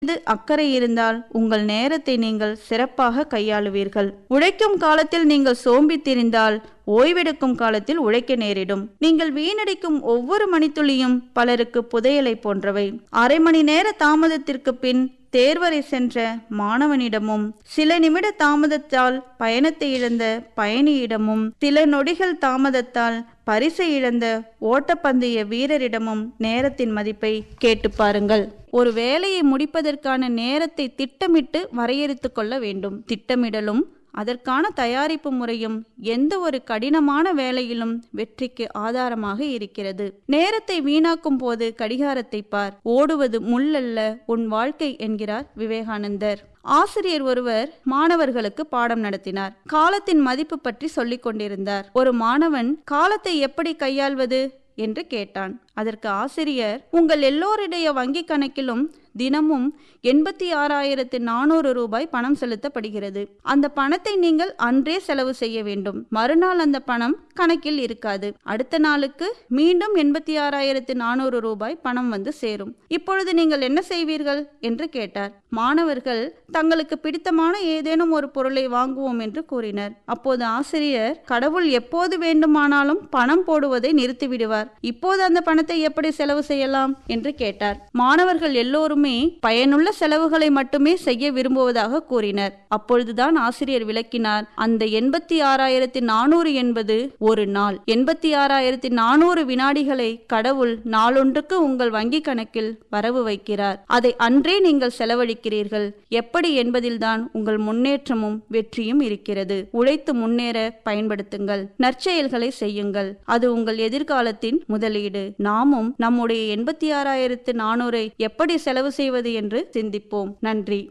மீது அக்கறை இருந்தால் உங்கள் நேரத்தை நீங்கள் சிறப்பாக கையாளுவீர்கள் உழைக்கும் காலத்தில் நீங்கள் சோம்பி திரிந்தால் ஓய்வெடுக்கும் காலத்தில் உழைக்க நேரிடும் நீங்கள் வீணடிக்கும் ஒவ்வொரு மணித்துளியும் பலருக்கு புதையலை போன்றவை அரை மணி நேர தாமதத்திற்கு பின் தேர்வரை சென்ற மாணவனிடமும் சில நிமிட தாமதத்தால் பயணத்தை இழந்த பயணியிடமும் சில நொடிகள் தாமதத்தால் பரிசை இழந்த ஓட்டப்பந்தய வீரரிடமும் நேரத்தின் மதிப்பை கேட்டு பாருங்கள் ஒரு வேலையை முடிப்பதற்கான நேரத்தை திட்டமிட்டு வரையறுத்து கொள்ள வேண்டும் திட்டமிடலும் அதற்கான தயாரிப்பு முறையும் எந்த ஒரு கடினமான வேலையிலும் வெற்றிக்கு ஆதாரமாக இருக்கிறது நேரத்தை வீணாக்கும் போது கடிகாரத்தை பார் ஓடுவது முள்ளல்ல உன் வாழ்க்கை என்கிறார் விவேகானந்தர் ஆசிரியர் ஒருவர் மாணவர்களுக்கு பாடம் நடத்தினார் காலத்தின் மதிப்பு பற்றி சொல்லிக் கொண்டிருந்தார் ஒரு மாணவன் காலத்தை எப்படி கையாள்வது என்று கேட்டான் அதற்கு ஆசிரியர் உங்கள் எல்லோருடைய வங்கி கணக்கிலும் தினமும் எண்பத்தி ஆறாயிரத்து நானூறு ரூபாய் பணம் செலுத்தப்படுகிறது அந்த பணத்தை நீங்கள் அன்றே செலவு செய்ய வேண்டும் மறுநாள் அந்த பணம் கணக்கில் இருக்காது அடுத்த நாளுக்கு மீண்டும் எண்பத்தி ஆறாயிரத்து நானூறு ரூபாய் பணம் வந்து சேரும் இப்பொழுது நீங்கள் என்ன செய்வீர்கள் என்று கேட்டார் மாணவர்கள் தங்களுக்கு பிடித்தமான ஏதேனும் ஒரு பொருளை வாங்குவோம் என்று கூறினர் அப்போது ஆசிரியர் கடவுள் எப்போது வேண்டுமானாலும் பணம் போடுவதை நிறுத்திவிடுவார் இப்போது அந்த பணத்தை எப்படி செலவு செய்யலாம் என்று கேட்டார் மாணவர்கள் எல்லோருமே பயனுள்ள செலவுகளை மட்டுமே செய்ய விரும்புவதாக கூறினர் அப்பொழுதுதான் ஆசிரியர் விளக்கினார் அந்த எண்பத்தி ஆறாயிரத்தி நானூறு என்பது ஒரு நாள் எண்பத்தி ஆறாயிரத்தி நானூறு வினாடிகளை கடவுள் நாளொன்றுக்கு உங்கள் வங்கி கணக்கில் வரவு வைக்கிறார் அதை அன்றே நீங்கள் செலவழிக்கிறீர்கள் எப்படி என்பதில்தான் உங்கள் முன்னேற்றமும் வெற்றியும் இருக்கிறது உழைத்து முன்னேற பயன்படுத்துங்கள் நற்செயல்களை செய்யுங்கள் அது உங்கள் எதிர்காலத்தின் முதலீடு நாமும் நம்முடைய எண்பத்தி ஆறாயிரத்து நானூறை எப்படி செலவு செய்வது என்று சிந்திப்போம் நன்றி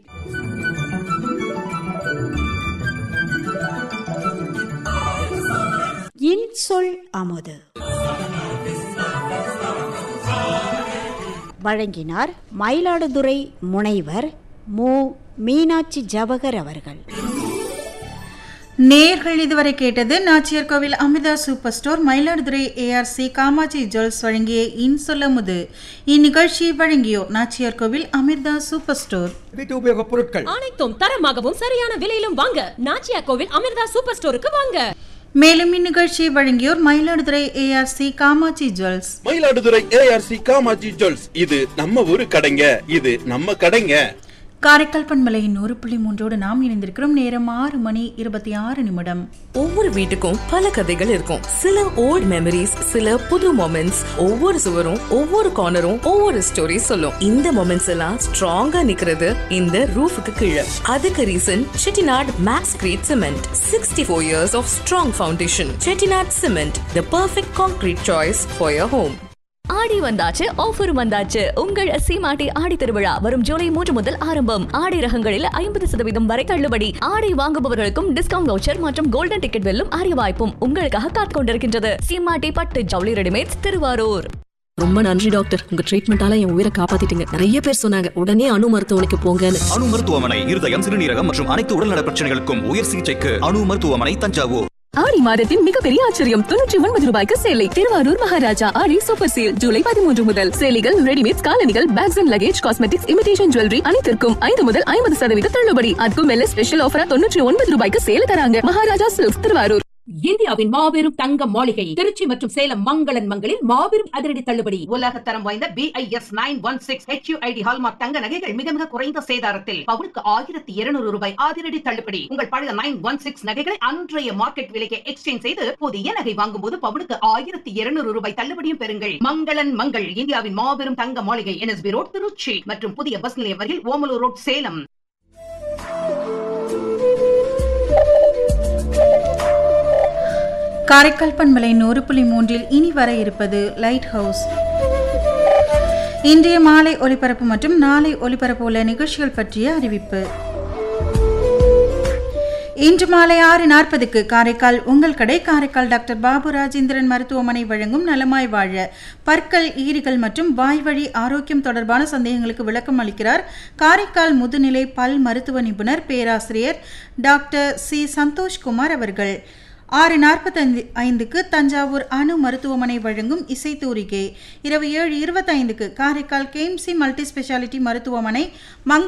இன்சொல் அமுது வழங்கினார் மயிலாடுதுறை முனைவர் மு மீனாட்சி ஜவகர் அவர்கள் நேர்கள் இதுவரை கேட்டது Nachiyar Kovil Amirtha super store Mayiladuthurai ARC Kamatchi jewels வழங்கிய இன்சொல்லமுது இந்நிகழ்ச்சியை வழங்கியோர் நாச்சியார் கோவில் அமிர்தா சூப்பர் ஸ்டோர் வீட்டு உபயோகப் பொருட்கள் அனைத்தும் தரமாகவும் சரியான விலையிலும் வாங்க நாச்சியா கோவில் அமிர்தா சூப்பர் ஸ்டோருக்கு வாங்க மேலும் இந்நிகழ்ச்சியை வழங்கியோர் Mayiladuthurai ARC Kamatchi jewels Mayiladuthurai ARC Kamatchi jewels இது நம்ம ஊரு கடைங்க இது நம்ம கடைங்க காரைக்கால் பண்பலையின் ஒரு புள்ளி மூன்றோடு நாம் இணைந்திருக்கிறோம் நேரம் ஆறு மணி இருபத்தி ஆறு நிமிடம் ஒவ்வொரு வீட்டுக்கும் பல கதைகள் இருக்கும் சில ஓல்ட் மெமரிஸ் சில புது மொமெண்ட்ஸ் ஒவ்வொரு சுவரும் ஒவ்வொரு கார்னரும் ஒவ்வொரு ஸ்டோரி சொல்லும் இந்த மொமெண்ட்ஸ் எல்லாம் ஸ்ட்ராங்கா நிக்கிறது இந்த ரூஃபுக்கு கீழே அதுக்கு reason Chettinad maxcrete cement sixty four years of strong foundation Chettinad cement the perfect concrete choice for your home Aadi வந்தாச்சு ஆஃபரும் வந்தாச்சு உங்கள் சீமாட்டி ஆடி திருவிழா வரும் ஜூலை மூன்று முதல் ஆரம்பம் ஆடை ரகங்களில் ஐம்பது சதவீதம் வரை தள்ளுபடி ஆடை வாங்குபவர்களுக்கும் டிஸ்கவுண்ட் வவுச்சர் மற்றும் கோல்டன் டிக்கெட் வெல்லும் அரிய வாய்ப்பும் உங்களுக்காக காத்துக் கொண்டிருக்கின்றது சீமாட்டி பட்டு ஜவுளி ரெடிமேட்ஸ் திருவாரூர் ரொம்ப நன்றி டாக்டர் உங்க ட்ரீட்மெண்டால என் உயிரை காப்பாத்திட்டீங்க நிறைய பேர் சொன்னாங்க உடனே அணு மருத்துவமனைக்கு போங்கன்னு அணு மருத்துவமனை இருதயம் சிறுநீரகம் மற்றும் அனைத்து உடல்நல பிரச்சனைகளுக்கும் உயர் சிகிச்சைக்கு அணு மருத்துவமனை தஞ்சாவூர் ஆடி மாதத்தின் மிகப்பெரிய ஆச்சரியம் தொண்ணூற்றி ஒன்பது ரூபாய்க்கு சேலை திருவாரூர் மகாராஜா ஆடி சூப்பர் சேல் ஜூலை பதிமூன்று முதல் சேலைகள் ரெடிமேட்ஸ் காலணிகள் bags and luggage cosmetics imitation jewellery அனைத்திற்கும் ஐந்து முதல் ஐம்பது சதவீத தள்ளுபடி அதுக்கும் மேல ஸ்பெஷல் ஆஃபரா தொண்ணூற்றி ஒன்பது ரூபாய்க்கு சேல தராங்க மகாராஜா சில்க்ஸ் திருவாரூர் இந்தியாவின் மாபெரும் தங்க மாளிகை திருச்சி மற்றும் சேலம் மங்களன் மங்களில் மாபெரும் அதிரடி தள்ளுபடி உலக தரம் வாய்ந்த BIS nine one six HUID hallmark தங்க நகைகள் மிக மிக குறைந்த சேதாரத்தில் பவுனுக்கு ஆயிரத்தி இருநூறு ரூபாய் அதிரடி தள்ளுபடி உங்கள் பழைய நைன் ஒன் சிக்ஸ் நகைகளை அன்றைய மார்க்கெட் விலைக்கு எக்ஸ்சேஞ்ச் செய்து புதிய நகை வாங்கும் போது பவுனுக்கு ஆயிரத்தி இருநூறு ரூபாய் தள்ளுபடியும் பெறுங்கள் மங்களன் மங்கள் இந்தியாவின் மாபெரும் தங்க மாளிகை என்எஸ்பி ரோட் திருச்சி மற்றும் புதிய பஸ் நிலையம் வரையில் ஓமலூர் ரோட் சேலம் காரைக்கால் பண்பலையின் ஒரு புள்ளி மூன்றில் இனி வர இருப்பது லைட் ஹவுஸ் இன்றைய மாலை ஒலிபரப்பு மற்றும் நாளை ஒலிபரப்பு உள்ள நிகழ்ச்சிகள் பற்றிய அறிவிப்பு இன்று மாலை ஆறு நாற்பதுக்கு காரைக்கால் உங்கள் கடை காரைக்கால் டாக்டர் பாபு ராஜேந்திரன் மருத்துவமனை வழங்கும் நலமாய் வாழ பற்கள் ஈறுகள் மற்றும் வாய்வழி ஆரோக்கியம் தொடர்பான சந்தேகங்களுக்கு விளக்கம் அளிக்கிறார் காரைக்கால் முதுநிலை பல் மருத்துவ நிபுணர் பேராசிரியர் டாக்டர் சி சந்தோஷ்குமார் அவர்கள் ஆறு நாற்பத்தைந்து ஐந்துக்கு தஞ்சாவூர் அணு மருத்துவமனை வழங்கும் இசைத்தூரிகை இரவு ஏழு இருபத்தைந்துக்கு காரைக்கால் கேஎம்சி மல்டி ஸ்பெஷாலிட்டி மருத்துவமனை மங்க